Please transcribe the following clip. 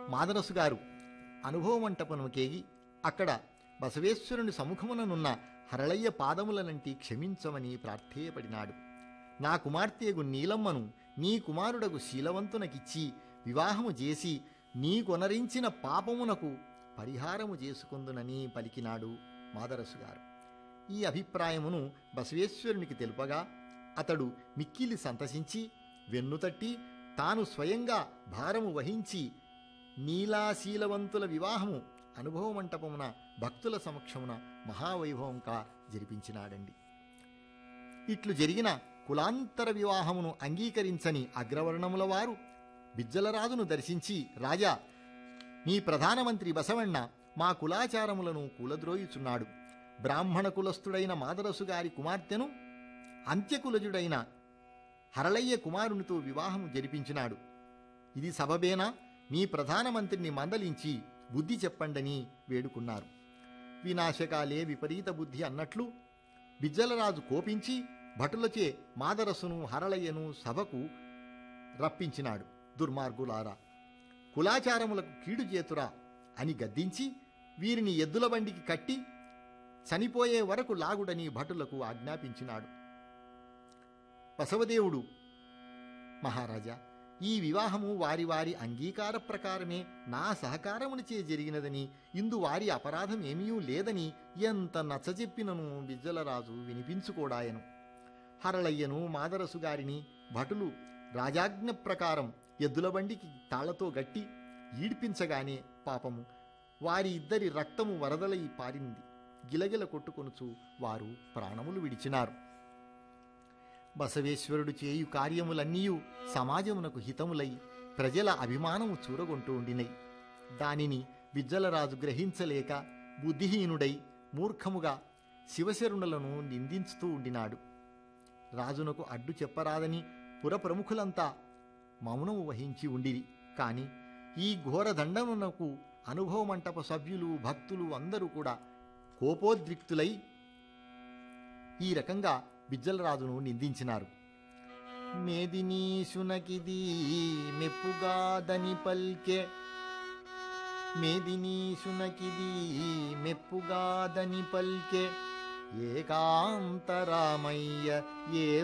మాదరసు గారు అనుభవమంటపముకేగి అక్కడ బసవేశ్వరుని సముఖముననున్న హరళయ్య పాదములనంటి క్షమించమని ప్రార్థేయపడినాడు నా కుమార్తెగు నీలమ్మను నీ కుమారుడగు శీలవంతునకిచ్చి వివాహము చేసి నీ కొనరించిన పాపమునకు పరిహారము చేసుకుందునని పలికినాడు మాదరసు గారు ఈ అభిప్రాయమును బసవేశ్వరునికి తెలుపగా అతడు మిక్కిలి సంతసించి వెన్నుతట్టి తాను స్వయంగా భారము వహించి నీలాశీలవంతుల వివాహము అనుభవ మంటపమున భక్తుల సమక్షమున మహావైభవంగా జరిపించినాడండి ఇట్లు జరిగిన కులాంతర వివాహమును అంగీకరించని అగ్రవర్ణముల వారు బిజ్జలరాజును దర్శించి రాజా మీ ప్రధానమంత్రి బసవಣ್ణ మా కులాచారములను కూలద్రోయుచున్నాడు బ్రాహ్మణ కులస్థుడైన మాదరసు గారి కుమార్తెను అంత్యకులజుడైన హరళయ్య కుమారునితో వివాహము జరిపించినాడు ఇది సబబేనా మీ ప్రధానమంత్రిని మందలించి బుద్ధి చెప్పండని వేడుకున్నారు వినాశకాలే విపరీత బుద్ధి అన్నట్లు బిజ్జలరాజు కోపించి భటులచే మాదరసును హరళయ్యను సభకు రప్పించినాడు దుర్మార్గులారా కులాచారములకు కీడు చేతురా అని గద్దించి వీరిని ఎద్దుల బండికి కట్టి చనిపోయే వరకు లాగుడని భటులకు ఆజ్ఞాపించినాడు బసవదేవుడు మహారాజా ఈ వివాహము వారి వారి అంగీకార ప్రకారమే నా సహకారమునిచే జరిగినదని ఇందు వారి అపరాధం ఏమీ లేదని ఎంత నచ్చజెప్పినను బిజ్జలరాజు వినిపించుకోడాయను హరళయ్యను మాదరసు గారిని భటులు రాజాజ్ఞ ప్రకారం ఎద్దుల బండికి తాళ్లతో గట్టి ఈడ్పించగానే పాపము వారి ఇద్దరి రక్తము వరదలై పారింది గిలగిల కొట్టుకొనుచు వారు ప్రాణములు విడిచినారు బసవేశ్వరుడు చేయు కార్యములన్నీయు సమాజమునకు హితములై ప్రజల అభిమానము చూరగొంటూ ఉండినై దానిని బిజ్జలరాజు గ్రహించలేక బుద్ధిహీనుడై మూర్ఖముగా శివశరుణులను నిందించుతూ ఉండినాడు రాజునకు అడ్డు చెప్పరాదని పురప్రముఖులంతా మౌనము వహించి ఉండిరి కాని ఈ ఘోర దండమునకు అనుభవమంటప సభ్యులు భక్తులు అందరూ కూడా కోపోద్రిక్తులై ఈ రకంగా బిజ్జలరాజును నిందించినారు మేదినీశునకిది మెప్పుగాదని పల్కె మేదినీశునకిది మెప్పుగాదని పల్కె ఏకాంతరామయ్య ఏ